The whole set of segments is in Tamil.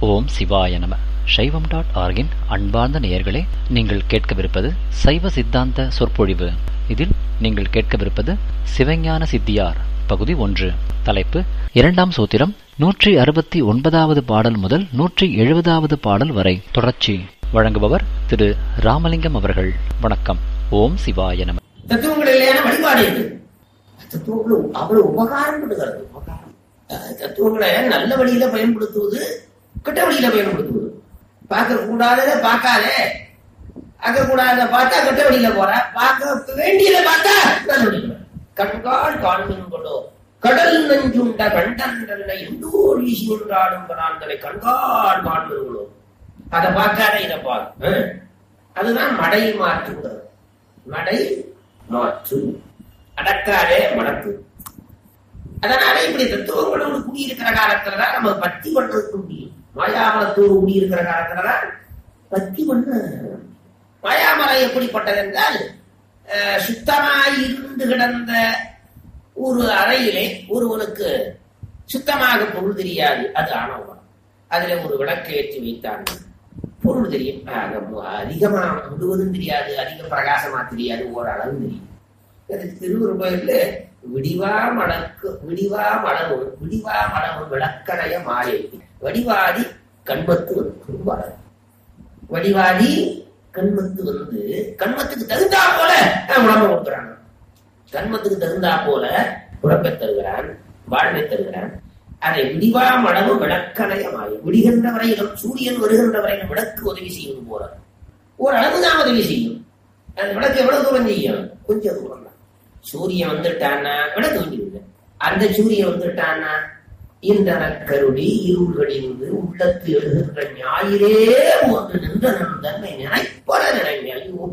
ஓம் சிவாய நம சைவம் டாட் ஆர்கின் அன்பார்ந்த நேயர்களே நீங்கள் கேட்கவிருப்பது சைவ சித்தாந்த சொற்பொழிவு இதில் நீங்கள் கேட்கவிருப்பது சிவஞான சித்தியார் பகுதி ஒன்று தலைப்பு இரண்டாம் சூத்திரம் நூற்றி அறுபத்தி ஒன்பதாவது பாடல் முதல் நூற்றி எழுபதாவது பாடல் வரை தொடர்ச்சி வழங்குபவர் திரு ராமலிங்கம் அவர்கள் வணக்கம் ஓம் சிவாய நம தத்துவங்கள் இல்லையான வழிபாடு இது தத்துவங்கள் அவ்வளவு உபகாரம் பண்ணுகிறது உபகாரம் அஹ் தத்துவங்களை நல்ல வழியில பயன்படுத்துவது கெட்ட வழியில பயன்படுத்துவது பார்க்க கூடாதத பார்க்காதே பார்க்க கூடாதத பார்த்தா கெட்ட வழியில போற பார்க்க வேண்டியதை பார்த்தா நல்ல வழியில போற. கண்கால் காண்பீங்களோ கடல் நஞ்சுண்ட கண்டன்றல்ல எந்தோர் வீசி நின்றாடும் கடாந்தனை கண்கால் காண்பீர்களோ அதை பார்க்காத இதை பாரு அஹ். அதுதான் மடை மாற்றுகிறது மடை மாற்று அடக்காதே மடக்கு அதனால இப்படி தத்துவங்களோடு குடியிருக்கிற காலத்துலதான் நம்ம பக்தி பண்றதுக்கு முடியும் மாயாமலத்தோடு குடியிருக்கிற காலத்துலதான் பக்தி பண்ண மாயாமலம் எப்படிப்பட்டது என்றால் அஹ், சுத்தமாய் இருந்து கிடந்த ஒரு அறையிலே ஒருவனுக்கு சுத்தமாக பொருள் தெரியாது அது ஆணவம் அதுல ஒரு விளக்கு ஏற்றி வைத்தான் பொருள் தெரியும் ஆக, மு- அதிகமா முழுவதும் தெரியாது அதிக பிரகாசமா தெரியாது ஓரளவு தெரியும் எனக்கு திருவுரு கோயில்ல விடிவா மலக்கு விடிவா மலரும் விடிவா மலரும் விளக்கடைய மாலை வடிவாதி கண்மத்து வளரும் வடிவாதி கண்மத்து வந்து கண்மத்துக்கு தகுந்தா போல அஹ், உடம்பு கொடுக்குறாங்க கண்மத்துக்கு தகுந்தா போல உடம்பை தருகிறான் வாழ்வை தருகிறான் அதை விடிவா மடமும் விளக்கணைய மாயும் விடுகின்ற வரையிலும் சூரியன் வருகின்ற வரையிலும் விளக்கு உதவி செய்யும் போல ஓரளவு தான் உதவி செய்யும் அந்த விளக்கு எவ்வளவு தூரம் செய்யும் கொஞ்சம் தூரம் தான் சூரியன் வந்துட்டான்னா விளக்கு வேண்டியதில்லை அந்த சூரியன் வந்துட்டான்னா இன்றன கருடி இருள்களிலிருந்து உள்ளத்து எழுகின்ற ஞாயிறே ஒன்று நின்ற நம் தன்மை நினைப்பட நினைங்க ஐயோ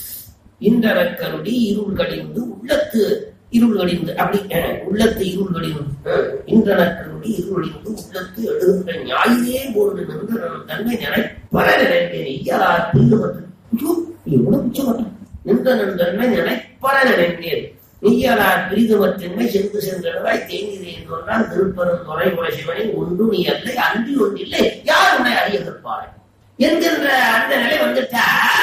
இன்றன கருடி இருள்களிலிருந்து உள்ளத்து இருள்களிலிருந்து அப்படி அஹ், உள்ளத்து இருள்களிலிருந்து அஹ், இன்றன கருடி இருள்களிலிருந்து உள்ளத்து எழுகின்ற ஞாயிறே ஒன்று நின்ற நம் தன்மை நினைப்பட நினைப்பேன் ஐயா பிரிந்து ஐயோ எவ்வளவு உச்சமட்டம் நின்ற நம் தன்மை நினைப்பட நினைப்பேன் நீயலார் பிரிதுமற்றின்மை சென்று சென்றவாய் தேங்கிது என்றால் திருப்பரும் துறை சிவனை ஒன்று நீ அல்ல அன்றி ஒன்றில்லை யார் உன்னை அறிய கற்பாய் என்கின்ற அந்த நிலை வந்துட்டா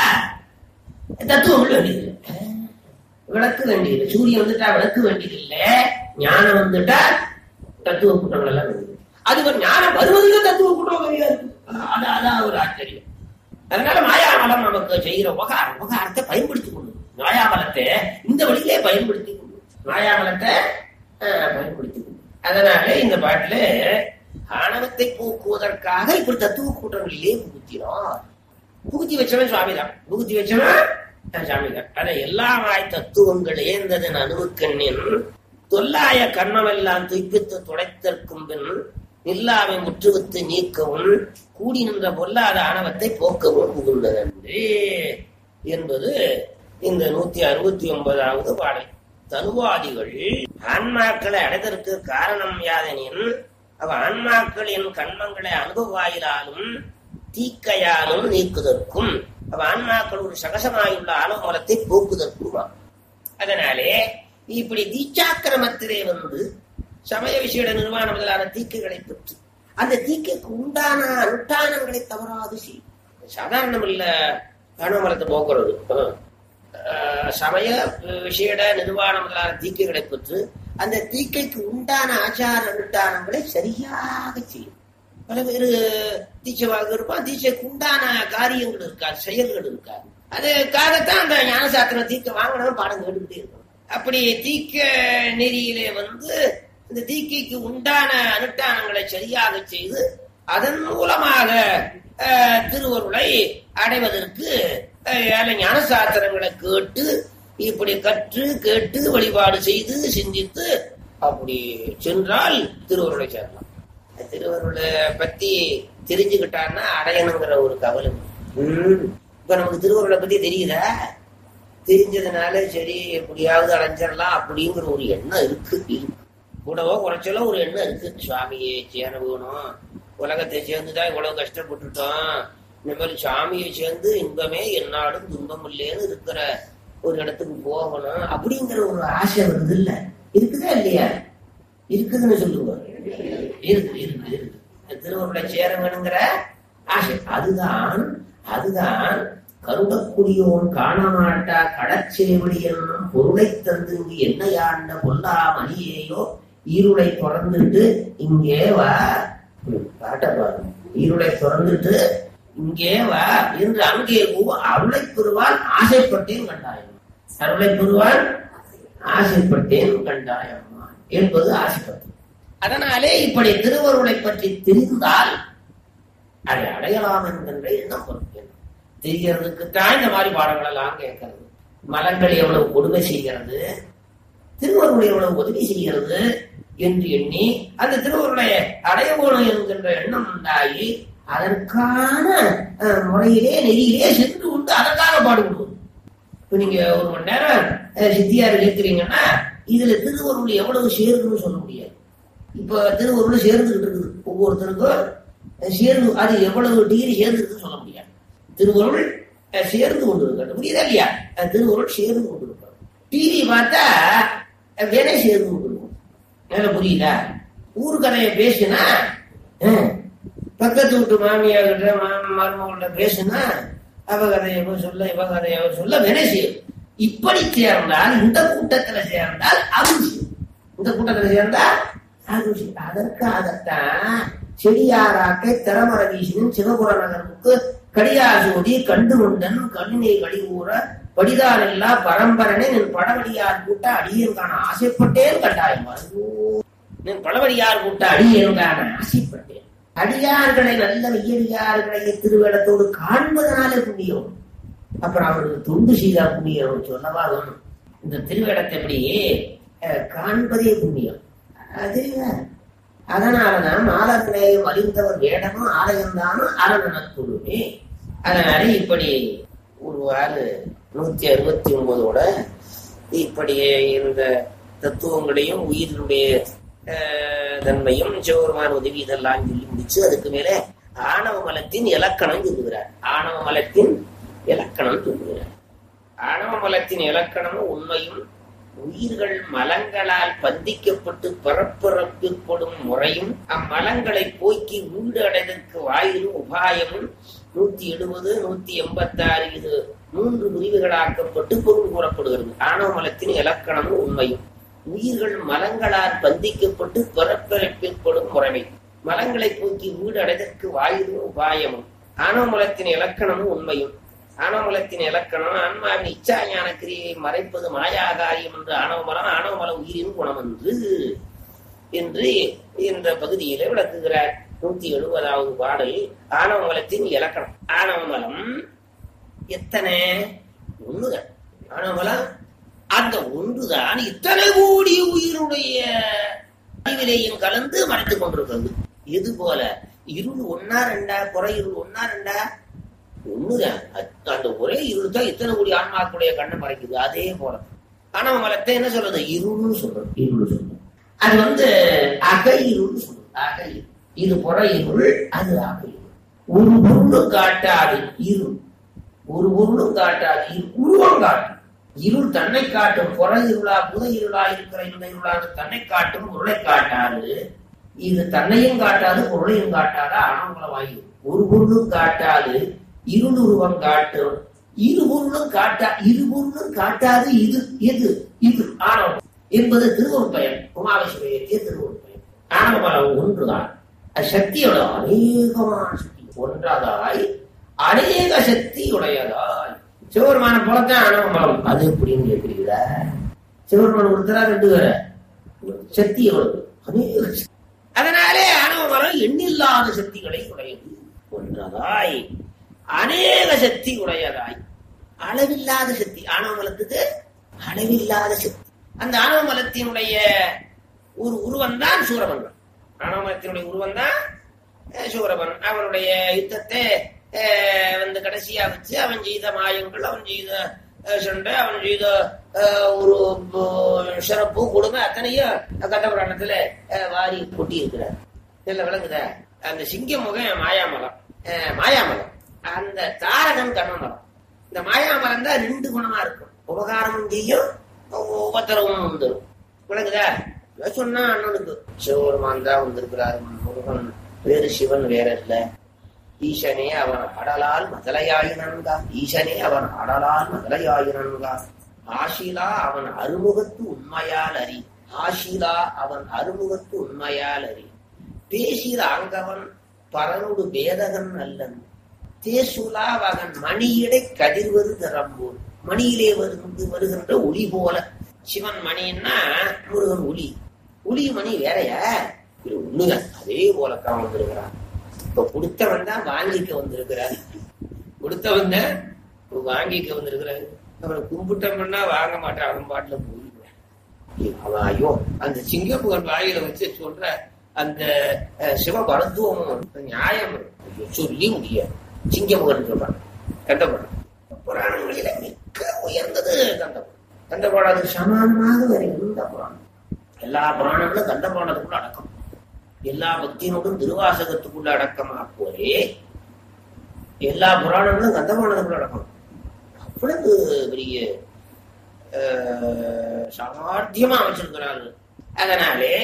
தத்துவம் வேண்டியது விளக்கு வேண்டியது சூரியன் வந்துட்டா விளக்கு வேண்டியது இல்ல ஞானம் வந்துட்டா தத்துவ கூட்டங்கள் எல்லாம் வேண்டியது அது ஒரு ஞானம் வருவதுக்கு தத்துவ கூட்டம் வேண்டியதா இருக்கு அதான் அதான் ஒரு ஆச்சரியம் அதனால மாயாமலம் நமக்கு செய்கிற உபகாரம் உபகாரத்தை பயன்படுத்திக் கொள்ளும் மாயாமலத்தை இந்த வழியிலே பயன்படுத்திக் கொள்ளும் மாயாமலத்தை அஹ், பயன்படுத்திக் கொள்ளும் அதனால இந்த பாட்டுல ஆணவத்தை போக்குவதற்காக இப்படி தத்துவ கூட்டங்களிலே புகுத்தினார் புகுத்தி வச்சவன் சுவாமிதான் புகுத்தி வச்சவன் அஹ், சுவாமிதான் அத எல்லாமாய் தத்துவங்கள் ஏந்ததன் அணுவுக்கண்ணின் தொல்லாய கர்ணமெல்லாம் துய்ப்பித்து துடைத்தற்கும் பின் நில்லாமை முற்றுவித்து நீக்கவும் கூடி நின்ற பொல்லாத ஆணவத்தை போக்கவும் புகுந்ததன்றே என்பது இந்த நூத்தி அறுபத்தி ஒன்பதாவது பாடல் தனுவாதிகள் ஆன்மாக்களை அடைதற்கு காரணம் யாதெனின் அவ ஆன்மாக்களின் கண்மங்களை அனுபவாயிலாலும் தீக்கையாலும் நீக்குதற்கும் அவ ஆன்மாக்கள் ஒரு சகசமாயுள்ள ஆலோமரத்தை போக்குதற்குமா அதனாலே இப்படி தீட்சாக்கிரமத்திலே வந்து சமய விசேட நிர்வாண முதலான தீக்கைகளை பெற்று அந்த தீக்கைக்கு உண்டான அனுஷ்டானங்களை தவறாது செய்யும் சாதாரணம் இல்ல அனுமலத்தை போக்குறது அஹ், சமய விசேட நிர்வாண முதலான தீக்கைகளை பெற்று அந்த தீக்கைக்கு உண்டான ஆச்சார அனுஷ்டானங்களை சரியாக செய்யும் பல பேரு தீட்சைவாக இருப்பான் தீட்சைக்கு உண்டான காரியங்கள் இருக்காது செயல்கள் இருக்காது அதுக்காகத்தான் அந்த ஞானசாஸ்திரம் தீக்க வாங்கினவன் பாடம் கேட்டுக்கிட்டே இருக்கணும் அப்படி தீக்க நெறியிலே வந்து இந்த தீக்கைக்கு உண்டான அனுஷ்டானங்களை சரியாக செய்து அதன் மூலமாக அஹ், திருவருளை அடைவதற்கு அஹ், ஏழை ஞானசாஸ்திரங்களை கேட்டு இப்படி கற்று கேட்டு வழிபாடு செய்து சிந்தித்து அப்படி சென்றால் திருவருளை சேரலாம் திருவருளை பத்தி தெரிஞ்சுக்கிட்டான்னா அடையணுங்கிற ஒரு கவலை உம். இப்ப நமக்கு திருவருளை பத்தி தெரியுதா தெரிஞ்சதுனால சரி எப்படியாவது அடைஞ்சிடலாம் அப்படிங்கிற ஒரு எண்ணம் இருக்கு இருக்கு. கூடவோ குறைச்சலோ ஒரு எண்ணம் இருக்கு சுவாமியை சேர வேணும் உலகத்தை சேர்ந்துதான் இவ்வளவு கஷ்டப்பட்டுட்டோம் இந்த மாதிரி சாமியை சேர்ந்து இன்பமே என்னாலும் துன்பம் இல்லைன்னு இருக்கிற ஒரு இடத்துக்கு போகணும் அப்படிங்கிற ஒரு ஆசை வருது இல்ல இருக்குதா இல்லையா இருக்குதுன்னு சொல்லுங்க இருக்கு இருக்கு இருக்கு திருவருளை சேர வேணுங்கிற ஆசை அதுதான் அதுதான் கருடக்குடியோன் காணமாட்டா கடற்சேவடி என்னும் பொருளை தந்து இங்கு என்னையாண்ட கொல்லா மணியேயோ ஈருளை திறந்துட்டு இங்கே வா ம், பாட்ட பாருங்க ஈருளை திறந்துட்டு இங்கே வா என்று அங்கே கூவ அருளை பெறுவான் ஆசைப்பட்டேன் கண்டாயம் அருளை பெறுவான் ஆசைப்பட்டேன் கண்டாயம்மா என்பது ஆசைப்பட்டேன் அதனாலே இப்படி திருவருளை பற்றி தெரிந்தால் அதை அடையலாம் என்கின்ற எண்ணம் வரும் தெரியறதுக்குத்தான் இந்த மாதிரி பாடங்கள் எல்லாம் கேட்கறது மலங்கள் எவ்வளவு கொடுமை செய்கிறது திருவருளை எவ்வளவு உதவி செய்கிறது என்று எண்ணி அந்த திருவருளை அடைய வேணும் என்கின்ற எண்ணம் உண்டாகி அதற்கான அஹ், முறையிலே நெறியிலே சென்று கொண்டு அதற்காக பாடுபடுவோம் இப்ப நீங்க ஒரு மணி நேரம் அஹ், சித்தியார் கேட்கிறீங்கன்னா இதுல திருவருள் எவ்வளவு சேருதுன்னு சொல்ல முடியாது இப்ப திருவருள் சேர்ந்துகிட்டு இருக்குது ஒவ்வொருத்தருக்கும் அஹ், சேர்ந்து அது எவ்வளவு டிகிரி சேர்ந்துருக்குன்னு சொல்ல முடியாது திருவருள் அஹ், சேர்ந்து கொண்டு இருக்கட்டும் புரியுதா இல்லையா அஹ், திருவருள் சேர்ந்து கொண்டு இருக்கணும் டிவி பார்த்தா அஹ், வேலை சேர்ந்து கொண்டு இருக்கும் மேல புரியுதா ஊர் கதையை பேசினா அஹ், பக்கத்து வீட்டு மாமியார்கிட்ட மருமகள்கிட்ட பேசுனா அவ கதையை இவ சொல்ல இவ கதையை அவ சொல்ல வினை செய்யும் இப்படி சேர்ந்தால் இந்த கூட்டத்துல சேர்ந்தால் அருள் செய்யும் இந்த கூட்டத்துல சேர்ந்தால் அருள் செய்யும் அதற்காகத்தான் செடியாராக்கை திறமர வீசினும் சிவபுர நகருக்கு கடியாசோதி கண்டு கொண்டன் கண்ணினை கழிவுற படிதான் இல்லா பரம்பரனே நின் படவடியார் கூட்ட அடியேன் காண ஆசைப்பட்டேன் கட்டாயமா நின் படவடியார் கூட்ட அடியேன் காண ஆசைப்பட்டேன் அடியார்களை நல்ல வெய்யடியார்களை திருவேடத்தோடு காண்பதனாலே புண்ணியம் அப்புறம் அவருக்கு தொண்டு செய்தா புண்ணியம் சொல்லவா வேணும் இந்த திருவேடத்தை எப்படி அஹ், காண்பதே புண்ணியம் அது அதனாலதான் மாலர்களையும் அழிந்தவர் வேடமும் ஆலயம்தானும் அரணனக்குழுமே அதனால இப்படி ஒரு ஆறு நூத்தி அறுபத்தி ஒன்பதோட இப்படியே இந்த தத்துவங்களையும் உயிரினுடைய அஹ், தன்மையும் சிவபெருமான் உதவி இதெல்லாம் சொல்லி முடிச்சு அதுக்கு மேல ஆணவ மலத்தின் இலக்கணம் சொல்லுகிறார் ஆணவ மலத்தின் இலக்கணம் சொல்லுகிறார் ஆணவ மலத்தின் இலக்கணமும் உண்மையும் உயிர்கள் மலங்களால் பந்திக்கப்பட்டு பரப்பிறப்பிற்படும் முறையும் அம்மலங்களை போக்கி வீடு அடைதற்கு வாயிலும் உபாயமும் நூத்தி எழுபது நூத்தி எண்பத்தாறு இது மூன்று பிரிவுகளாக்கப்பட்டு பொருள் கூறப்படுகிறது ஆணவ மலத்தின் இலக்கணமும் உண்மையும் உயிர்கள் மலங்களால் பந்திக்கப்பட்டு பிறப்பிறப்பிற்படும் முறைமை மலங்களை போக்கி வீடு அடைதற்கு வாயிலும் உபாயமும் ஆணவ மலத்தின் இலக்கணமும் உண்மையும் ஆணவமலத்தின் இலக்கணம் ஆன்மாவின் இச்சா ஞான கிரியை மறைப்பது மாயாகாரியம் என்று ஆணவமலம் ஆணவமல உயிரின் குணம் என்று என்று இந்த பகுதியில விளக்குகிறார் நூத்தி எழுபதாவது பாடல் ஆணவமலத்தின் இலக்கணம் ஆணவமலம் எத்தனை ஒண்ணுதான் ஆணவமலம் அந்த ஒன்றுதான் இத்தனை கோடி உயிருடைய அறிவிலையும் கலந்து மறைத்துக் கொண்டிருக்கிறது இது போல இருள் ஒன்னா ரெண்டா குறை இருள் ஒன்னா ரெண்டா ஒண்ணுதான் அத்- அந்த ஒரே இருள் தான் இத்தனை கோடி ஆன்மாக்களுடைய கண்ணை மறைக்குது அதே போல ஆணவ மலத்தை என்ன சொல்றது இருள்னு சொல்றது இருள் சொல்றது அது வந்து அகை இருள் சொல்றது அகை இருள். இது புற இருள் அது அகை இருள் ஒரு பொருளும் காட்டாது இருள் ஒரு பொருளும் காட்டாது இருள் உருவம் காட்டும் இருள் தன்னை காட்டும் புற இருளா புத இருளா இருக்கிற இந்த இருளான தன்னை காட்டும் பொருளை காட்டாது இது தன்னையும் காட்டாது பொருளையும் காட்டாத அனங்குலவாயு ஒரு பொருளும் காட்டாது இருள் உருவம் காட்டும் இரு பொருளும் காட்டா இரு பொருளும் காட்டாது இது எது இது ஆணவம் என்பது திருவொரு பயன் உமாவேஸ்வரியத்திய திருவொரு பயன் ஆணவமலம் ஒன்றுதான் அது சக்தியோட அநேகமான சக்தி ஒன்றாதாய் அநேக சக்தி உடையதாய் சிவபெருமான போலத்தான் ஆணவமலம் அது எப்படின்னு கேட்கிறீங்களா சிவபெருமான் ஒருத்தரா ரெண்டு பேர சக்தி எவ்வளவு அநேக சக்தி. அதனாலே ஆணவமலம் எண்ணில்லாத சக்திகளை உடையது ஒன்றதாய் அநேக சக்தி உடையதாய் அளவில்லாத சக்தி ஆணவமலத்துக்கு அளவில்லாத சக்தி அந்த ஆணவமலத்தினுடைய ஒரு உருவம் தான் சூரபன்மன் ஆணவமலத்தினுடைய உருவம் தான் சூரபன் அவனுடைய யுத்தத்தை அஹ், வந்து கடைசியா வச்சு அவன் செய்த மாயங்கள் அவன் செய்த அஹ், சண்டை அவன் செய்த அஹ், ஒரு ப- சிறப்பு கொடுமை அத்தனையும் கண்டபுராணத்துல அஹ், வாரி கொட்டி இருக்கிறார் இதுல விளங்குதா அந்த சிங்க முகம் மாயாமலம் அஹ், மாயாமலம் அந்த தாரகன் கண்ணமலம் இந்த மாயாமலம் தான் ரெண்டு குணமா இருக்கும் உபகாரமும் செய்யும் உபத்திரவும் வந்துடும் விளங்குதா இதை சொன்னா அண்ணனுக்கு சிவபெருமான் தான் வந்திருக்கிறார் முருகன் வேறு சிவன் வேற இல்ல ஈசனே அவன் அடலால் மதலையாயினன்கா ஈசனே அவன் அடலால் மதலையாயினன்கா ஆஷிலா அவன் அருமுகத்து உண்மையால் அறி ஆஷிலா அவன் அருமுகத்து உண்மையால் அறி பேசிற அங்கவன் பரனுடு வேதகன் அல்லன் தேசுலா வகன் மணியிடை கதிர்வது திறம்போல் மணியிலே வருகின்ற வருகின்ற ஒளி போல சிவன் மணின்னா முருகன் ஒளி ஒளி மணி வேறையா இது ஒண்ணுதான் அதே போலத்தான் வந்திருக்கிறான் இப்ப கொடுத்தவன் தான் வாங்கிக்க வந்திருக்கிறார் கொடுத்தவன் தான் வாங்கிக்க வந்திருக்கிறாரு அவனை கும்பிட்டோம்னா வாங்க மாட்டான் அவன் பாட்டுல போயிடுவேன் அவன் ஐயோ அந்த சிங்கப்புகன் வாயில வச்சு சொல்ற அந்த அஹ், சிவ மருத்துவமும் நியாயம் ஐயோ, சொல்லி முடியாது சிங்கமுகன் சொல்றான் கண்டபுரம் புராணங்களில மிக உயர்ந்தது கண்டபுரம் கண்டபுரம் அது சமானமாக வேற எந்த புராணம் எல்லா புராணங்களும் கண்ட புராணத்துக்குள்ள அடக்கம் எல்லா பக்தியினோடும் திருவாசகத்துக்குள்ள அடக்கமா போலே எல்லா புராணங்களும் கந்த புராணத்துக்குள்ள அடக்கம் அவ்வளவு பெரிய அஹ், சாமர்த்தியமா அமைச்சிருக்கிறார்கள் அதனாலே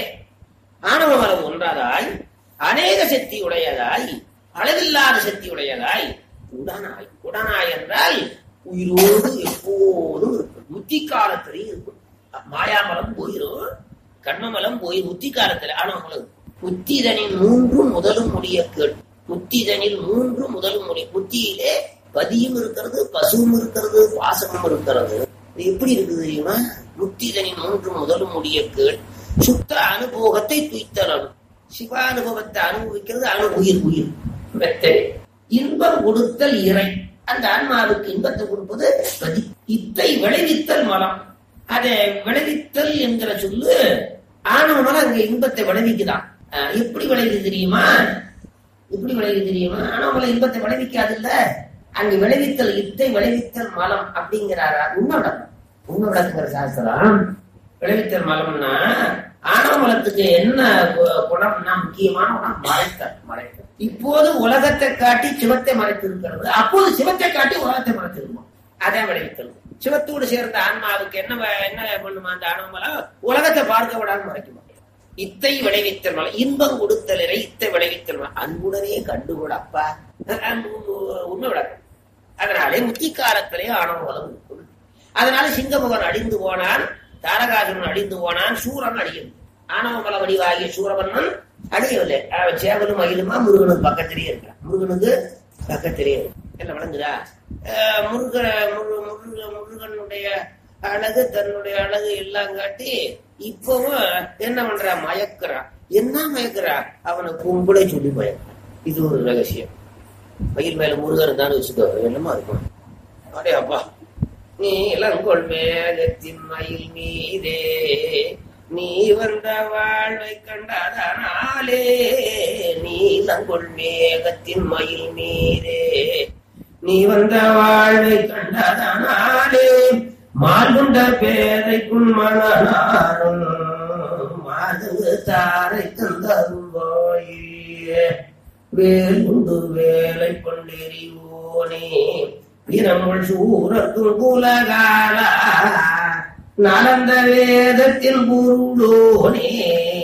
ஆணவ மரம் ஒன்றாதாய் அநேக சக்தி உடையதாய் அளவில்லாத சக்தி உடையதாய் உடனாய் உடனாய் என்றால் உயிரோடு எப்போதும் இருக்கும் முத்தி காலத்திலையும் இருக்கும் மாயாமலம் போயிரும் கண்மமலம் போய் முத்தி காலத்துல ஆணவமலம் புத்திதனில் மூன்று முதலும் முடிய கேள் புத்திதனில் மூன்று முதலும் முடி புத்தியிலே பதியும் இருக்கிறது பசுவும் இருக்கிறது பாசமும் இருக்கிறது இது எப்படி இருக்குது தெரியுமா முத்திதனின் மூன்று முதலும் முடிய கேள் சுத்த அனுபவத்தை துய்த்தலும் சிவானுபவத்தை அனுபவிக்கிறது அணு உயிர் உயிர் மெத்தை இன்பம் கொடுத்தல் இறை அந்த ஆன்மாவுக்கு இன்பத்தை கொடுப்பது பதி இத்தை விளைவித்தல் மலம் அதை விளைவித்தல் என்கிற சொல்லு ஆணவ மலம் அங்க இன்பத்தை விளைவிக்குதான் அஹ் எப்படி விளைவிது தெரியுமா எப்படி விளைவிது தெரியுமா ஆணவ மலம் இன்பத்தை விளைவிக்காது இல்ல அங்க விளைவித்தல் இத்தை விளைவித்தல் மலம் அப்படிங்கிறாரா உன்னோடம் உன்னோடங்கிற சாஸ்திரம் விளைவித்தல் மலம்னா ஆணவ மலத்துக்கு என்ன கு- குணம்னா முக்கியமான குணம் மறைத்தல் மறைத்தல் இப்போது உலகத்தை காட்டி சிவத்தை மறைத்து இருக்கிறது அப்போது சிவத்தை காட்டி உலகத்தை மறைத்திருக்கும் அதான் விளைவித்தல் சிவத்தோடு சேர்ந்த ஆன்மாவுக்கு என்ன வ- என்ன பண்ணுமா அந்த ஆணவ மலம் உலகத்தை பார்க்க விடாம மறைக்குமா இத்தை விளைவித்தல் மலம் இன்பம் கொடுத்தல் இறை இத்தை விளைவித்தல் மலம் அன்புடனே கண்டுகொட அப்பா அன்பு உண்மை விளக்கம் அதனாலே முத்தி காலத்திலே ஆணவ மலம் இருக்கும் அதனால சிங்கமுகன் அடிந்து போனான் தாரகாசுரன் அடிந்து போனான் சூரன் அடியும் ஆணவ மல வடிவாகிய சூரபன்னன் அடியவில்லை அவன் சேவலும் மயிலுமா முருகனுக்கு பக்கத்திலேயே இருக்கான் முருகனுக்கு பக்கத்திலேயே இருக்கு. என்ன வழங்குதா அஹ் முருக முரு முருக முருகனுடைய அழகு தன்னுடைய அழகு எல்லாம் காட்டி இப்பவும் என்ன பண்றா மயக்குறான் என்ன மயக்குறா அவனை கும்பிட சொல்லி மயக்குறான் இது ஒரு ரகசியம் மயில் மேல முருகன் தான் வச்சுக்கோ என்னமா இருக்கும் அடே அப்பா நீ இளங்கொள் மேகத்தின் மயில் மீதே நீ வந்த வாழ்வை கண்டதனாலே நீ இளங்கொள் மேகத்தின் மயில் மீதே நீ வந்த வாழ்வை கண்டதனாலே மார்கொண்ட பேதைக்குள் மணனாரும் மாதவு தாரை தந்தருவாயே வேல் உண்டு வேலை கொண்டெறிவோனே வீரமுள் சூரத்தும் குலகாலா நலந்த வேதத்தின் பொருளோனே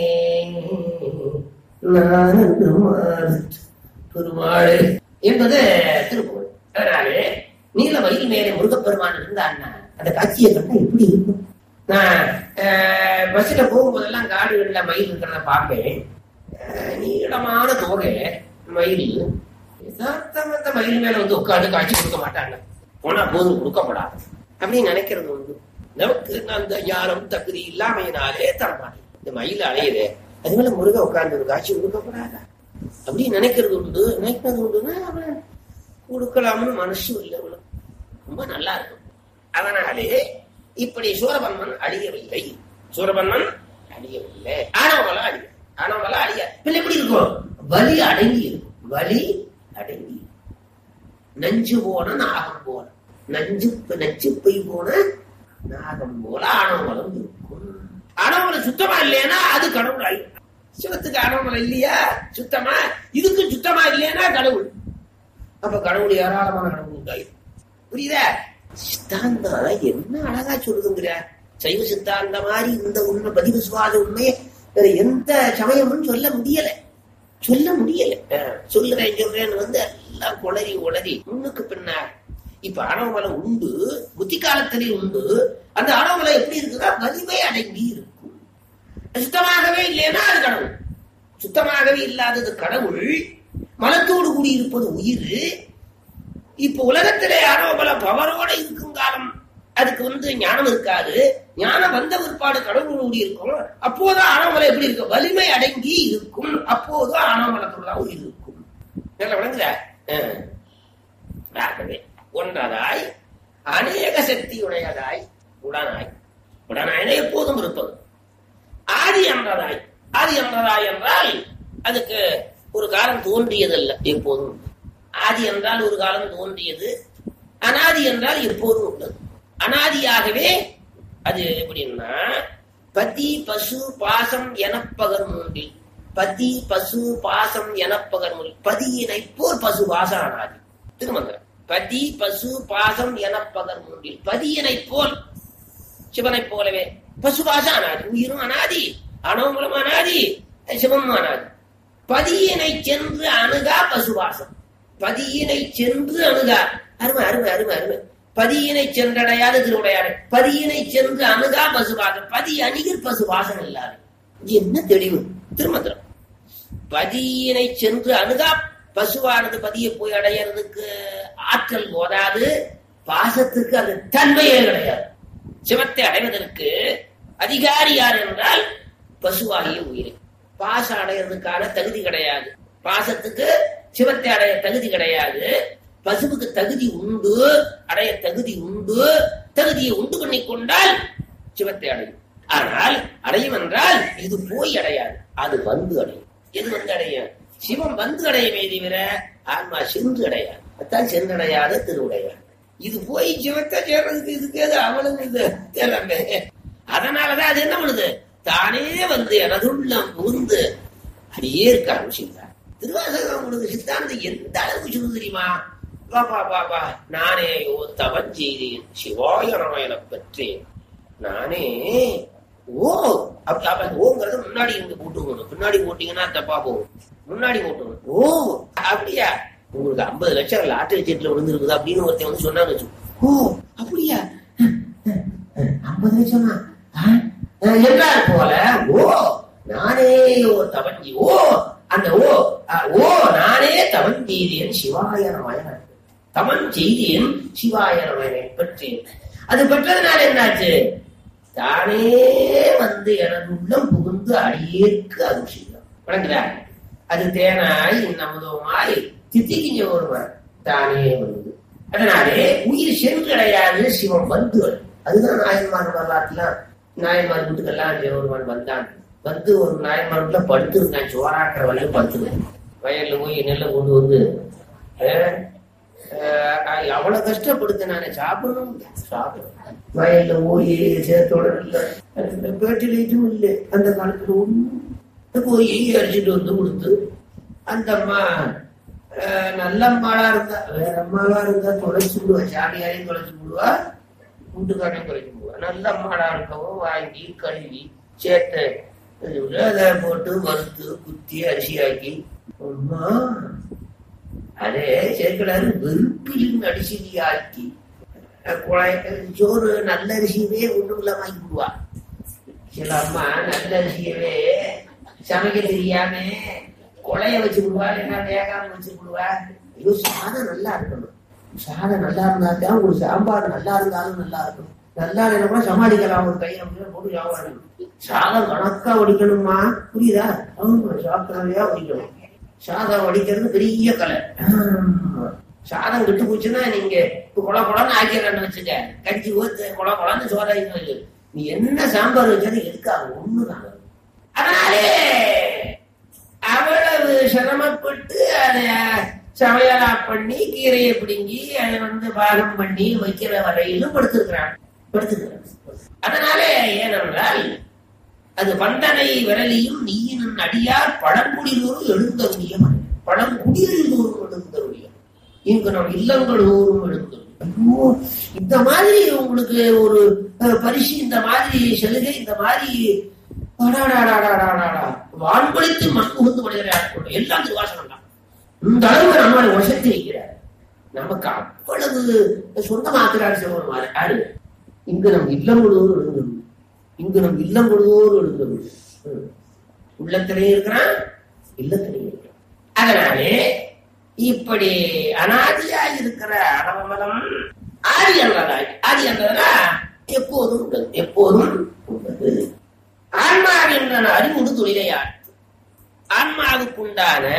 நானந்து மாறுத்து பெருமாளே என்பது திருப்புகழ் அதனாலே நீல மயில் மேலே முருகப்பெருமான் இருந்தான்னா அந்த காட்சியை கண்டா எப்படி இருக்கும் நான் அஹ், பஸ்ல போகும்போதெல்லாம் காடுகள்ல மயில் இருக்கிறத பார்ப்பேன் அஹ், நீளமான தோகை மயில் யதார்த்தமா அந்த மயில் மேல வந்து உட்கார்ந்து காட்சி கொடுக்க மாட்டாங்க போனா போதும் கொடுக்கப்படாது அப்படின்னு நினைக்கிறது உண்டு நமக்கு அந்த ஞானம் தகுதி இல்லாமையினாலே தரமாட்டேன் இந்த மயில் அலையுது அது மேல முருக உட்கார்ந்து ஒரு காட்சி கொடுக்கப்படாதா அப்படின்னு நினைக்கிறது உண்டு நினைக்கிறது உண்டுன்னா அவன் கொடுக்கலாம்னு மனசு இல்லை அவனுக்கு. ரொம்ப நல்லா இருக்கும் அதனாலே இப்படி சூரபன்மன் அழியவில்லை சூரபன்மன் அழியவில்லை ஆனவமல அழிய ஆனவமல அழிய பின்ன எப்படி இருக்கும் வலி அடங்கி இருக்கும் வலி அடங்கி இருக்கும். நஞ்சு போன நாகம் போல நஞ்சு நச்சு பொய் போன நாகம் போல ஆணவமலம் இருக்கும் ஆணவமலம் சுத்தமா இல்லையா அது கடவுள் ஆயிடும் சிவத்துக்கு ஆணவமலம் இல்லையா சுத்தமா இதுக்கு சுத்தமா இல்லையா கடவுள் அப்ப கடவுள் ஏராளமான கடவுள் உண்டாயிரும் புரியுதா சித்தாந்தம் என்ன அழகா சொல்லுதுங்கிற சைவ சித்தாந்த மாதிரி இந்த உண்மை பதிவு சுவாத உண்மையை வேற எந்த சமயமும் சொல்ல முடியல சொல்ல முடியல அஹ், சொல்லுறேன் சொல்றேன்னு வந்து எல்லாம் குளறி உளறி முன்னுக்கு பின்னார் இப்ப ஆணவமலம் உண்டு புத்தி காலத்திலே உண்டு அந்த ஆணவமலம் எப்படி இருக்குன்னா வலிமை அடங்கி இருக்கும் சுத்தமாகவே இல்லைன்னா அது கடவுள் சுத்தமாகவே இல்லாதது கடவுள் மலத்தோடு கூடி இருப்பது உயிர் இப்ப உலகத்திலே ஆணவமல பவரோட இருக்கும் காலம் அதுக்கு வந்து ஞானம் இருக்காது ஞானம் வந்த பிற்பாடு கடவுள் கூடி இருக்கும் அப்போதான் ஆணவமலை எப்படி இருக்கும் வலிமை அடங்கி இருக்கும் அப்போது ஆணவமலத்தோட தான் உயிர் இருக்கும் நல்லா விளங்குதா அஹ். ஆகவே ஒன்றதாய் அநேக சக்தியுடையதாய் உடனாய் உடனாய் எப்போதும் இருப்பது ஆதி என்றதாய் ஆதி என்றதாய் என்றால் அதுக்கு ஒரு காலம் தோன்றியதல்ல எப்போதும் உண்டு. ஆதி என்றால் ஒரு காலம் தோன்றியது அனாதி என்றால் எப்போதும் உள்ளது அனாதியாகவே அது எப்படின்னா பதி பசு பாசம் எனப்பகர் மூன்றில் பதி பசு பாசம் எனப்பகர் மூன்றில் பதியினை போர் பசு பாசம் அனாதி திருமந்திரம் பதி பசு பாசம் எனப்பகர் மூன்றில் பதியினை போல் சிவனைப் போலவே பசுபாசம் அனாதி உயிரும் அனாதி அணவங்களும் அனாதி சிவமும் அனாதி பதியினை சென்று அணுகா பசுபாசம் பதியினை சென்று அணுகா அருமை அருமை அருமை அருமை பதியினை சென்றடையாத திருவுடையாறு பதியினை சென்று அணுகா பசுபாசம் பதி அணிகில் பசுபாசம் இல்லாது இது என்ன தெளிவு திருமந்திரம் பதியினை சென்று அணுகா பசுவானது பதியை போய் அடையறதுக்கு ஆற்றல் போதாது பாசத்துக்கு அது தன்மையே கிடையாது சிவத்தை அடைவதற்கு அதிகாரி யார் என்றால் பசுவாகிய உயிர் பாசம் அடையிறதுக்கான தகுதி கிடையாது பாசத்துக்கு சிவத்தை அடைய தகுதி கிடையாது பசுவுக்கு தகுதி உண்டு அடைய தகுதி உண்டு தகுதியை உண்டு பண்ணி கொண்டால் சிவத்தை அடையும் ஆனால் அடையும் என்றால் இது போய் அடையாது அது வந்து அடையும் எது வந்து அடையும் சிவம் வந்து அடையுமே தவிர ஆன்மா சென்று அடையாது அதான் சென்றடையாத திருவுடையார் இது போய் சிவத்தை சேர்றதுக்கு இதுக்கு எது அவளுக்கு இது எல்லாமே அதனாலதான் அது என்ன பண்ணுது தானே வந்து எனதுள்ளம் புகுந்து அடியே இருக்க ஆரம்பிச்சுட்டார் திருவாசகம் உங்களுக்கு சித்தாந்தம் எந்த அளவுக்கு சொல்லுது தெரியுமா வா வா வா வா நானே யோ தவன் செய்தேன் சிவாய நமயன பெற்றேன் நானே ஓ அப்ப அப்ப ஓங்கிறது முன்னாடி இங்க போட்டுக்கணும் பின்னாடி போட்டீங்கன்னா தப்பா போகும் முன்னாடி போட்டுக்கணும் ஓ அப்படியா உங்களுக்கு ஐம்பது லட்சம் லாட்டரி சீட்ல விழுந்திருக்குது அப்படின்னு ஒருத்தன் வந்து சொன்னாங்க வச்சு. ஓ அப்படியா ஐம்பது லட்சமா ஆ? அஹ் என்றார் போல ஓ நானே ஓ தவஞ்சி ஓ அந்த ஓ அஹ், ஓ நானே தவன் செய்தேன் சிவாய நமயன தமன் செய்தேன் சிவாய நமயனை பெற்றேன் அது பெற்றதுனால என்னாச்சு தானே வந்து எனது உள்ளம் புகுந்து அடியேற்கு அபிஷேகம் வணங்குறார் அது தேனாய் நமதுமாய் தித்திக்கிஞ்ச ஒருவர் தானே வந்து அதனாலே உயிர் சென்று அடையாது சிவம் வந்து அடையும். அதுதான் நாயன்மார் வரலாற்றுலாம் நாயன்மார் வீட்டுக்கெல்லாம் ஒருவன் வந்தான் வந்து ஒரு நாயன்மார் வீட்டுல படுத்திருக்கான் சோறாக்குற வழியில படுத்துருக்கான் வயல்ல போய் நெல்லை கொண்டு வந்து அஹ், அஹ், அவ்வளவு கஷ்டப்படுத்த நானே சாப்பிடணும் சாப்பிடணும் வயல்ல போய் சேர்த்தோட இல்லை பேட்டிலையும் இல்லை அந்த காலத்துல ஒண்ணு போய் அடிச்சுட்டு வந்து கொடுத்து அந்த அம்மா அஹ், நல்ல அம்மாளா இருந்தா வேற அம்மாவா இருந்தா தொலைச்சு விடுவா சாமியாரையும் தொலைச்சு விடுவா வீட்டுக்காரையும் தொலைச்சு விடுவா நல்ல அம்மாளா இருக்கவும் வாங்கி கழுவி சேர்த்து இது விட்டு அதை போட்டு வறுத்து குத்தி அரிசியாக்கி அம்மா அதே சேர்க்கலாரு வெறுப்பிலும் அடிசியாக்கி குழாய் சோறு நல்ல அரிசியவே ஒண்ணும் இல்லாம ஆக்கி விடுவா சில அம்மா நல்ல அரிசியவே சமைக்க தெரியாம கொலைய வச்சு விடுவா இல்லைன்னா வேகாம வச்சு விடுவா ஐயோ சாதம் நல்லா இருக்கணும் சாதம் நல்லா இருந்தா தான் ஒரு சாம்பார் நல்லா இருந்தாலும் நல்லா இருக்கும் நல்லா இல்லைன்னா சமாளிக்கலாம் ஒரு கையில அப்படியே போட்டு சாப்பிடணும் சாதம் கணக்கா வடிக்கணுமா புரியுதா ஆமா சாப்பிட்றதையா வடிக்கணும் சாதம் வடிக்கிறது பெரிய கலை ஆமா. சாதம் கெட்டு போச்சுன்னா நீங்க இப்ப குள குளம்னு ஆக்கிறன்னு வச்சுக்க கஞ்சி ஊத்து குள குளம்னு சோறாங்க நீ என்ன சாம்பார் வச்சாலும் எதுக்காக ஒண்ணுதான் அதனாலே அவ்வளவு சிரமப்பட்டு அதை சமையலா பண்ணி கீரையை பிடுங்கி அதை வந்து பாகம் பண்ணி வைக்கிற வரையிலும் படுத்திருக்கிறான் படுத்துக்கிறான் அதனாலே ஏனென்றால் அது வந்தனை விரலியும் நீயினும் அடியார் பழங்குடிதோறும் எழுந்தருடைய மனிதன் பழங்குடிதோறும் எழுந்தருடைய இங்கு நம் இல்லங்கள் தோறும் எழுந்தருடைய ஐயோ, இந்த மாதிரி உங்களுக்கு ஒரு அஹ், பரிசு இந்த மாதிரி சலுகை இந்த மாதிரி அடாடாடாடாடாடா. வான்பளித்து மண் புகுந்து மனிதரை ஆட்கொண்டு எல்லாம் திருவாசனம் தான் இந்த அளவுக்கு நம்மளை வசத்தி வைக்கிறார் நமக்கு அவ்வளவு சொந்தமாக்குறார் சிவபெருமான் யாரு இங்கு நம் இல்லம் முழுவதும் எழுந்தது இங்கு நம் இல்லம் முழுவதும் எழுந்தது ம். உள்ளத்திலேயே இருக்கிறான் இல்லத்திலேயே இருக்கிறான் அதனாலே இப்படி அனாதியா இருக்கிற அனவமலம் ஆதி என்றதாய் ஆதி என்றதுனா எப்போதும் உள்ளது எப்போதும் உள்ளது ஆன்மாவின் அறிவுடு தொழிலையார் ஆன்மாவுக்குண்டான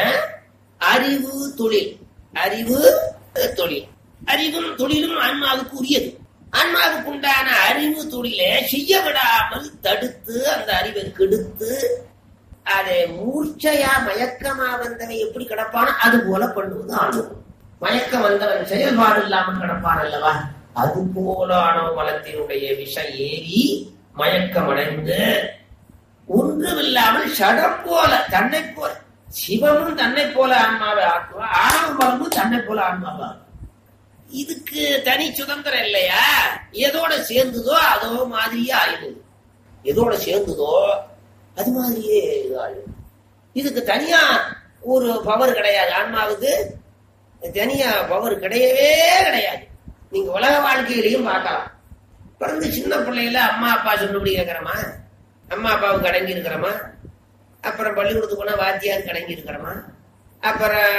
அறிவு தொழில் அறிவு அஹ், தொழில் அறிவும் தொழிலும் ஆன்மாவுக்கு உரியது ஆன்மாவுக்கு உண்டான அறிவு தொழிலை செய்ய விடாமல் தடுத்து அந்த அறிவை கெடுத்து அதை மூர்ச்சையா மயக்கமா வந்தவன் எப்படி கிடப்பானோ அது போல பண்ணுவது ஆணவம் மயக்கம் வந்தவன் செயல்பாடு இல்லாமல் கிடப்பான் அல்லவா அது போல ஆணவ மலத்தினுடைய விஷம் ஏறி மயக்கமடைந்து ஒன்றுமில்லாமல் சடம் போல தன்னை போல சிவமும் தன்னை போல ஆன்மாவை ஆக்குவான் ஆணவ மலமும் தன்னை போல ஆன்மாவை ஆக்கும். இதுக்கு தனி சுதந்திரம் இல்லையா எதோட சேர்ந்ததோ அதோ மாதிரியே ஆயிடுது எதோட சேர்ந்ததோ அது மாதிரியே இது ஆயிடுது இதுக்கு தனியா ஒரு பவர் கிடையாது ஆன்மாவுக்கு தனியா பவர் கிடையவே கிடையாது நீங்க உலக வாழ்க்கையிலையும் பார்க்கலாம் பிறந்து சின்ன பிள்ளையில அம்மா அப்பா சொன்னபடி கேட்கறமா அம்மா அப்பாவுக்கு அடங்கி இருக்கிறோமா அப்புறம் பள்ளிக்கூடத்துக்கு போனா வாத்தியாருக்கு அடங்கி இருக்கிறோமா அப்புறம்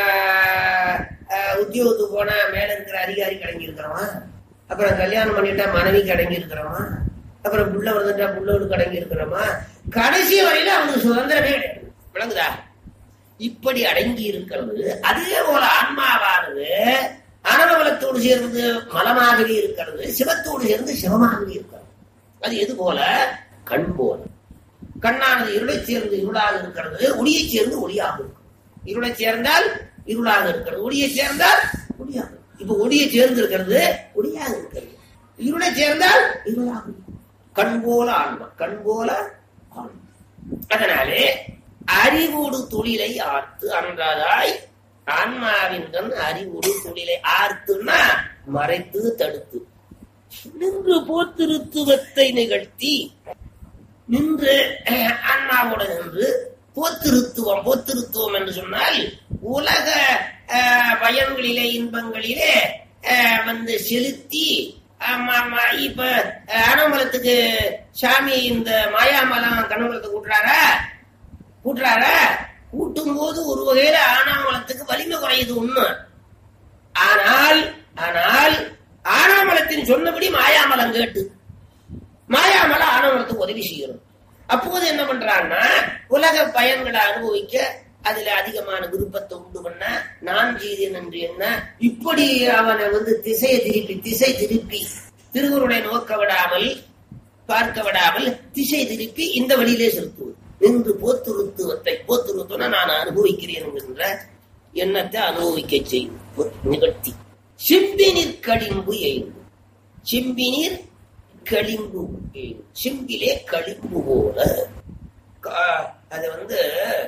அஹ், உத்தியோகத்துக்கு போனா மேல இருக்கிற அதிகாரிக்கு அடங்கி இருக்கிறோமா அப்புறம் கல்யாணம் பண்ணிட்டா மனைவிக்கு அடங்கி இருக்கிறோமா அப்புறம் புள்ள வந்துட்டா புள்ளவனுக்கு அடங்கி இருக்கிறோமா கடைசி வரையில அவனுக்கு சுதந்திரமே கிடையாது விளங்குதா இப்படி அடங்கி இருக்கிறது அதே போல ஆன்மாவானது அனவலத்தோடு சேர்ந்து மலமாகவே இருக்கிறது சிவத்தோடு சேர்ந்து சிவமாகவே இருக்கிறது அது எது போல கண் போல கண்ணானது இருளை சேர்ந்து இருளாக இருக்கிறது ஒளியை சேர்ந்து ஒளியாக இருக்கும் இருளை சேர்ந்தால் இருளாக இருக்கிறது ஒளியை சேர்ந்தால் ஒளியாக இருக்கும். இப்ப ஒளியை சேர்ந்து இருக்கிறது ஒளியாக இருக்கிறது இருளை சேர்ந்தால் இருளாக இருக்கும் கண் போல ஆன்மா கண் போல ஆன்மா அதனாலே அறிவோடு தொழிலை ஆர்த்து அன்றாதாய் ஆன்மாவின் கண் அறிவோடு தொழிலை ஆர்த்துன்னா மறைத்து தடுத்து நின்று போத்திருத்துவத்தை நிகழ்த்தி நின்று அஹ், ஆன்மாவோட நின்று போத்திருத்துவம் போத்திருத்துவம் என்று சொன்னால் உலக அஹ், பயன்களிலே இன்பங்களிலே அஹ், வந்து செலுத்தி ஆமா, ஆமா, இப்ப அஹ், அனமலத்துக்கு சாமி இந்த மாயாமலம் கனமலத்துக்கு கூட்டுறாரா கூட்டுறாரா கூட்டும் போது ஒரு வகையில ஆனாமலத்துக்கு வலிமை குறையுது உண்மை ஆனால் ஆனால் ஆனாமலத்தின் சொன்னபடி மாயாமலம் கேட்டு மாயாமல ஆணவத்துக்கு உதவி செய்யணும் அப்போது என்ன பண்றான்னா உலக பயன்களை அனுபவிக்க அதுல அதிகமான விருப்பத்தை உண்டு பண்ண நான் செய்தேன் என்று என்ன இப்படி அவனை வந்து திசையை திருப்பி திசை திருப்பி திருவுருளை நோக்க விடாமல் பார்க்க விடாமல் திசை திருப்பி இந்த வழியிலே செலுத்துவது நின்று போத்துருத்துவத்தை போத்துருத்துவன நான் அனுபவிக்கிறேன் என்கின்ற எண்ணத்தை அனுபவிக்க செய்யும் நிகழ்த்தி சிம்பினிற் களிம்பு எய்து சிம்பினீர் களிம்பு எய்து. சிம்பிலே களிம்பு போல கா- அது வந்து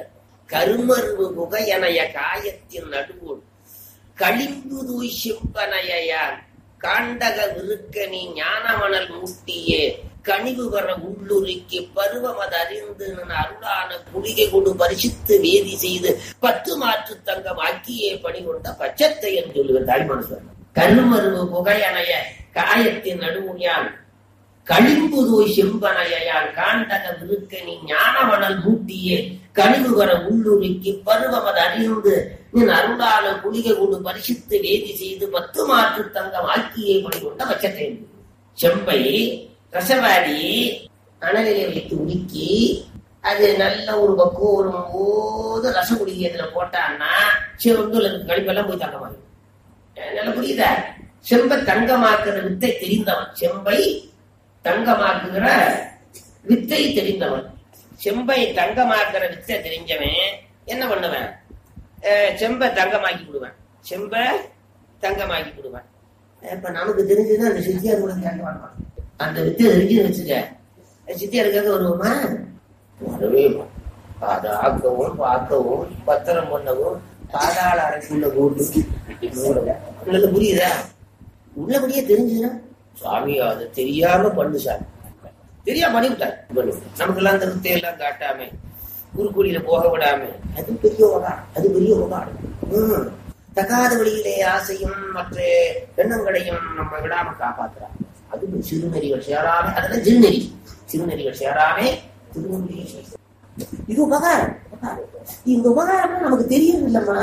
கருமருவு புகையனைய காயத்தின் நடுவோடு களிம்பு தூய் சிம்பனையான் காண்டக விருக்கனி ஞானமணல் முட்டியே கனிவு வர உள்ளுருக்கி பருவமது அறிந்து நின் அருளான குளிகை கொண்டு பரிசித்து வேதி செய்து பத்து மாற்று தங்கம் ஆக்கியே பணி கொண்ட பச்சத்தை என்று சொல்லுவர் தாய்மான சொல்ல கருமருவு புகையனைய காயத்தின் நடுவுயான் களிம்புதோய் செம்பனையான் காண்டக விருக்கனி ஞானமணல் மூட்டியே கனிவு வர உள்ளுருக்கி பருவமது அறிந்து நின் அருளான குளிகை கொண்டு பரிசித்து வேதி செய்து பத்து மாற்று தங்கம் ஆக்கியே பணி கொண்ட பச்சத்தை செம்பை ரசவாடி அனலிலே வைத்து உருக்கி அது நல்ல ஒரு பக்குவம் வரும் போது ரசகுடியை அதுல போட்டான்னா சிவந்துல கழிப்பெல்லாம் போய் தங்கமாயி நல்லா புரியுதா செம்பை தங்கமாக்குற வித்தை தெரிந்தவன் செம்பை தங்கமாக்குகிற வித்தை தெரிந்தவன் செம்பை தங்கமாக்குற வித்தை தெரிஞ்சவன் என்ன பண்ணுவேன் அஹ் செம்பை தங்கமாக்கி விடுவேன் செம்பை தங்கமாக்கி விடுவேன் இப்ப நமக்கு தெரிஞ்சது அந்த சித்தியார் கூட கேட்க வேண்டாம் அந்த வித்தை தெரிஞ்சு வச்சுக்க சித்தியாருக்காக வருவோமா வரவே மாட்டோம். அதை ஆக்கவும் பார்க்கவும் பத்திரம் பண்ணவும் பாதாள அறைக்குள்ள போட்டு உங்களுக்கு புரியுதா உள்ளபடியே தெரிஞ்சுதுன்னா சாமி அது தெரியாம பண்ணு சாமி தெரியா பண்ணிவிட்டார் பண்ணிவிட்டார். நமக்கெல்லாம் அந்த வித்தை எல்லாம் காட்டாம குறுக்குடியில போக விடாம அது பெரிய உகாரம் அது பெரிய உகாரம் ஹம். தகாத வழியிலே ஆசையும் மற்ற எண்ணங்களையும் நம்ம விடாம காப்பாத்துறாங்க அது சிறுநெறிகள் சேராமே அதெல்லாம் சிறுநெறி சிறுநெறிகள் சேராமே திருநெறி இது உபகாரம் உபகாரம். இந்த உபகாரம் நமக்கு தெரியும் இல்லம்மா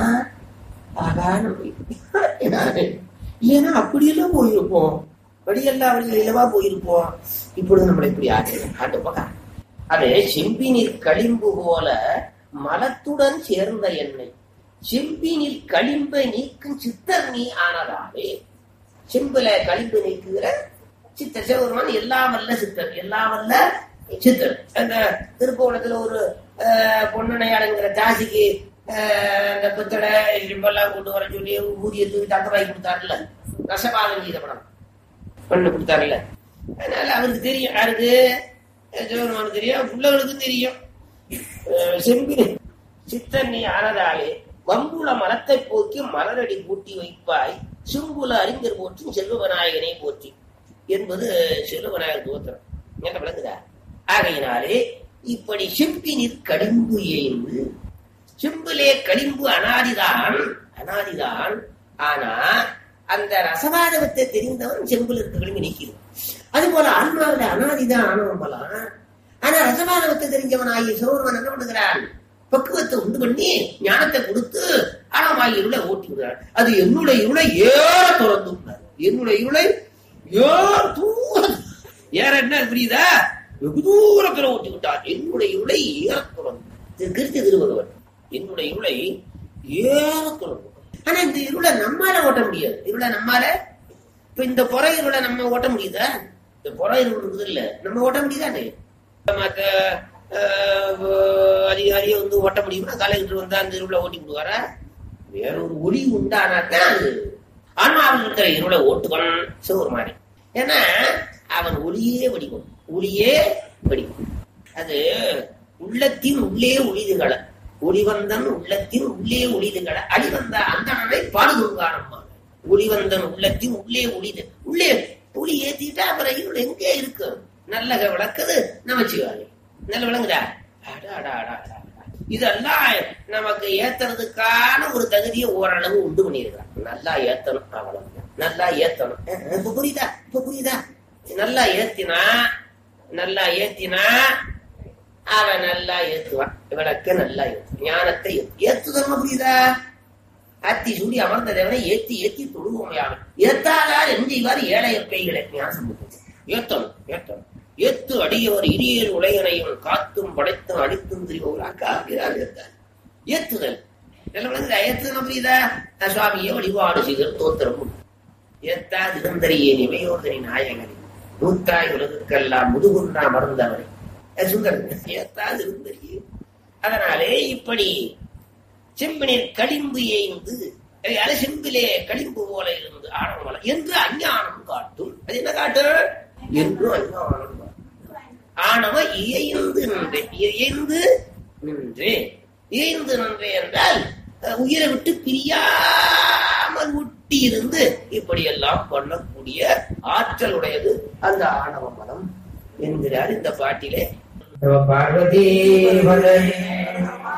ஆகா நம்ம ஏன்னா அப்படியெல்லாம் போயிருப்போம் வழியெல்லாம் வழியிலவா போயிருப்போம் இப்பொழுது நம்மளை இப்படி ஆட்டு ஆட்டு உபகாரம் அது செம்பினில் களிம்பு போல மலத்துடன் சேர்ந்த எண்ணெய் செம்பினில் களிம்பை நீக்கும் சித்தர் நீ ஆனதாலே செம்புல களிம்பு நீக்குகிற சித்தர் சிவபெருமான் எல்லாம் வல்ல சித்தர் எல்லாம் வல்ல சித்தர் அந்த திருப்போணத்துல ஒரு அஹ், பொன்னணையாளுங்கிற தாசிக்கு அஹ், அந்த பித்தளை இரும்பெல்லாம் கொண்டு வர சொல்லி ஊதிய தூக்கி தங்கவாய் கொடுத்தாருல்ல ரசபாதம் செய்த படம் பண்ணு கொடுத்தாருல்ல அதனால அவருக்கு தெரியும் யாருக்கு அஹ், சிவபெருமானுக்கு தெரியும் பிள்ளைகளுக்கும் தெரியும் அஹ், செம்பினி சித்தன் நீ ஆனதாலே வம்புல மரத்தை போக்கி மலரடி பூட்டி வைப்பாய் சிம்புல அறிஞர் போற்றும் செல்வ விநாயகனை போற்றி என்பது செல்வ விநாயகர் தோத்திரம் என்ன விளங்குதா ஆகையினாலே இப்படி செம்பினில் கடிம்பு ஏய்ந்து செம்பிலே கடிம்பு அனாதிதான் அனாதிதான் ஆனா அந்த ரசவாதவத்தை தெரிந்தவன் செம்பில் இருக்க கடிம்பு நீக்கிறான் அது போல ஆன்மாவில அனாதிதான் ஆனவன் போலாம் ஆனா ரசவாதவத்தை தெரிஞ்சவன் ஆகிய சோர்வன் என்ன பண்ணுகிறான் பக்குவத்தை உண்டு பண்ணி ஞானத்தை கொடுத்து ஆழமாய் இருளை ஓட்டி விடுறார் அது என்னுடைய இருளை ஏற துறந்து விட்டார். என்னுடைய இருளை ஏற தூரம் ஏற என்ன புரியுதா வெகு தூரத்துல ஓட்டி விட்டார் என்னுடைய இருளை ஏற துறந்து இது கிருத்தி திருவள்ளுவர் என்னுடைய இருளை ஏற துறந்து ஆனா இந்த இருளை நம்மால ஓட்ட முடியாது இருளை நம்மால இப்ப இந்த புற இருளை நம்ம ஓட்ட முடியுதா இந்த புற இருள் இருக்குது இல்ல நம்ம ஓட்ட முடியுதானே மத்த அஹ், அதிகாரியை வந்து ஓட்ட முடியுமா கலெக்டர் வந்தா அந்த இருளை ஓட்டி விடுவாரா வேற ஒரு ஒளி உண்டானாத்தான் அது ஆன்மாவில் இருக்கிற இருளை ஓட்டுவன் சிவருமானி ஏன்னா அவன் ஒளியே வடிவம் ஒளியே வடிவம் அது உள்ளத்தின் உள்ளே ஒளிதுகள ஒளிவந்தன் உள்ளத்தின் உள்ளே ஒளிதுகள அடிவந்த அந்தனனை பாடுதுங்கானம்மா ஒளிவந்தன் உள்ளத்தின் உள்ளே ஒளிது உள்ளே ஒளி ஏத்திட்டா அப்புறம் இருள் எங்கே இருக்கு நல்ல விளக்குது நமச்சிவாரி நல்ல விளங்குதா அடா, அடா, அடா, அடா, அடா. இதெல்லாம் நமக்கு ஏத்துறதுக்கான ஒரு தகுதியை ஓரளவு உண்டு பண்ணியிருக்கான் நல்லா ஏத்தணும் அவ்வளவு நல்லா ஏத்தணும் அஹ், இப்ப புரியுதா இப்ப புரியுதா நல்லா ஏத்தினா நல்லா ஏத்தினா அவன் நல்லா ஏத்துவான் விளக்க நல்லா ஏத்து ஞானத்தை ஏத்து. ஏத்துதல் புரியுதா அத்தி சூடி அமர்ந்த தேவனை ஏத்தி ஏத்தி தொழுவோமையாகும் ஏத்தாதார் என்று இவ்வாறு ஏழைய பேய்களை ஞானம் ஏத்தணும் ஏத்தணும் ஏத்து அடியோர் இடியேர் உலகனையும் காத்தும் படைத்தும் அடித்தும் திரிபவரா காக்கிறார் ஏத்தார் ஏத்துதல் இதெல்லாம் விளங்குதா? ஏத்துதல் புரியுதா நான் சுவாமியை வழிபாடு செய்தல் தோத்திரம் ஏத்தா திகந்தரியே நிமையோதனி நாயகனே மூத்தாய் உலகுக்கெல்லாம் முதுகுன்றா மறந்தவரை சுந்தரன் ஏத்தா திகந்தரியே அதனாலே இப்படி செம்பினில் களிம்பு ஏய்ந்து அது செம்பிலே களிம்பு போல இருந்து ஆணவம் போல என்று அஞ்ஞானம் காட்டும் அது என்ன காட்டும் என்று அஞ்ஞானம் காட்டும் ஆணவ இயைந்து நின்றே இயைந்து நின்றே இயைந்து நின்றே என்றால் அஹ், உயிரை விட்டு பிரியாமல் ஒட்டி இருந்து இப்படியெல்லாம் பண்ணக்கூடிய ஆற்றல் உடையது அந்த ஆணவ மனம் என்கிறார் இந்த பாட்டிலே பார்வதி